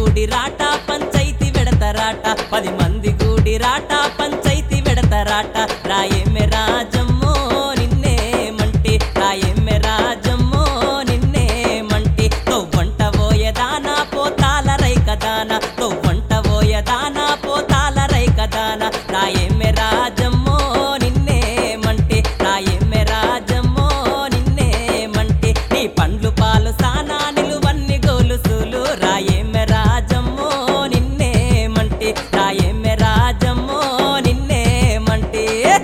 గూడి రాట పంచైతి వెడతరాట పది మంది గూడి రాట పంచైతి వెడతరాట రాయేమె రాజమ్మో నిన్నే మంటి రాయేమె రాజమ్మో నిన్నే మంటి తొవ్వంట పోయేదానా పోతాల రైకదాన తొవ్వంట పోయేదానా పోతాల రైకదాన రాయేమె రాజమ్మో నిన్నే మంటి రాయేమె రాజమ్మో నిన్నే మంటి నీ పండ్లు పాలు సానా నిలువన్ని గోలుసులు రాయేమె రాజమ్మో నిన్నే మంటి రాయేమె రాజమ్మో నిన్నే మంటి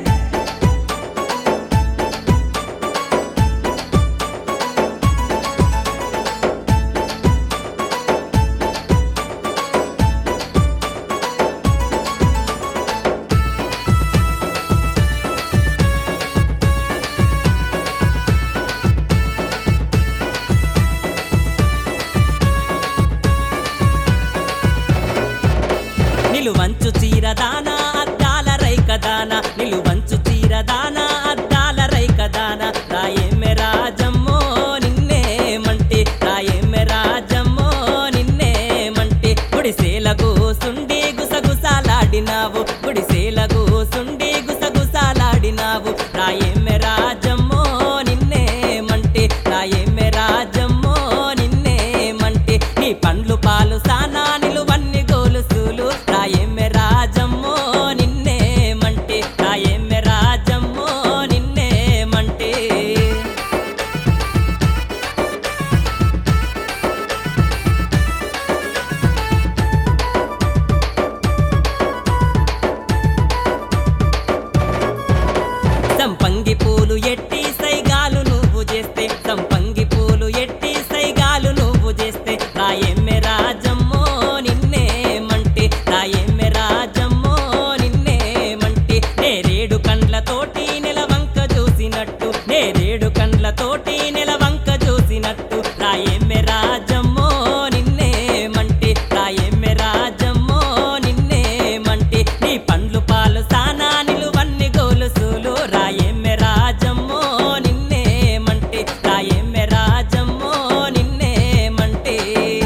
నిలువంచు చీరదాన అద్దాల రైకదాన నిలువంచు చీరదాన అద్దాల రైకదాన రాయేమె రాజమ్మో నిన్నే మంటి రాయేమె రాజమ్మో నిన్నే మంటి గుడిసేల కూసుండి గుసగుసాలాడినావు గుడిసేల కూసుండి గుసగుసాలాడినావు రాయేమె రాజమ్మో నిన్నే మంటి రాయేమె రాజమ్మో నిన్నే మంటి నీ పండ్లు పాలు సానా నిలువన్ని గోలుసులు రాయేమె రాజమ్మో నిన్నే మంటి రాయేమె రాజమ్మో నిన్నే మంటి సంపంగి పూలు ఎట్టి సైగాలు నువ్వు చేస్తే సంపంగి పూలు ఎట్టి సైగాలు నువ్వు చేస్తే రాయేమె రాజమ్మో నిన్నే మంటి రాయేమె రాజమ్మో నిన్నే మంటి నేరేడు కండ్లతోటి నెలవంక చూసినట్టు నేరేడు కండ్లతోటి నెలవంక చూసినట్టు రాయేమె రాజమ్మో నిన్నే మంటి రాయేమె రాజమ్మో నిన్నే మంటి నీ పండ్లు పాలు సానా నిలువన్ని గోలుసులు రాయేమె రాజమ్మో నిన్నే మంటి రాయేమె రాజమ్మో నిన్నే మంటి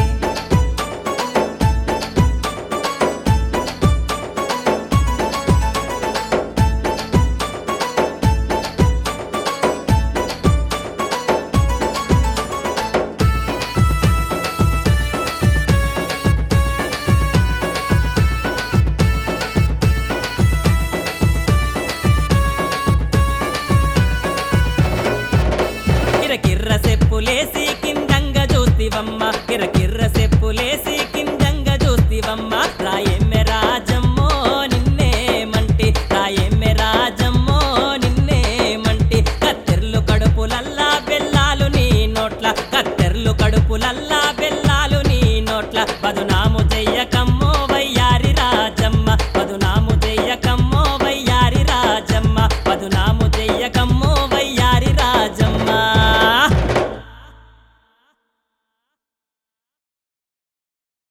కిరకిర్ర సెప్పులేసి కిందంగ చూస్తివమ్మ కిరకిర్ర సెప్పులేసి కిందంగ చూస్తివమ్మ రాయెమ్మె రాజమ్మో నిన్నే మంటి రాయెమ్మె రాజమ్మో నిన్నే మంటి కత్తెర్లు కడుపులల్లా బెల్లాలు నీ నోట్ల కత్తెర్లు కడుపులల్లా బెల్లాలు నీ నోట్ల పదునాము చెయ్యకమ్మో వయ్యారి రాజమ్మ పదునాము చెయ్యకమ్మో వయ్యారి రాజమ్మ పదునాము చెయ్యకమ్మో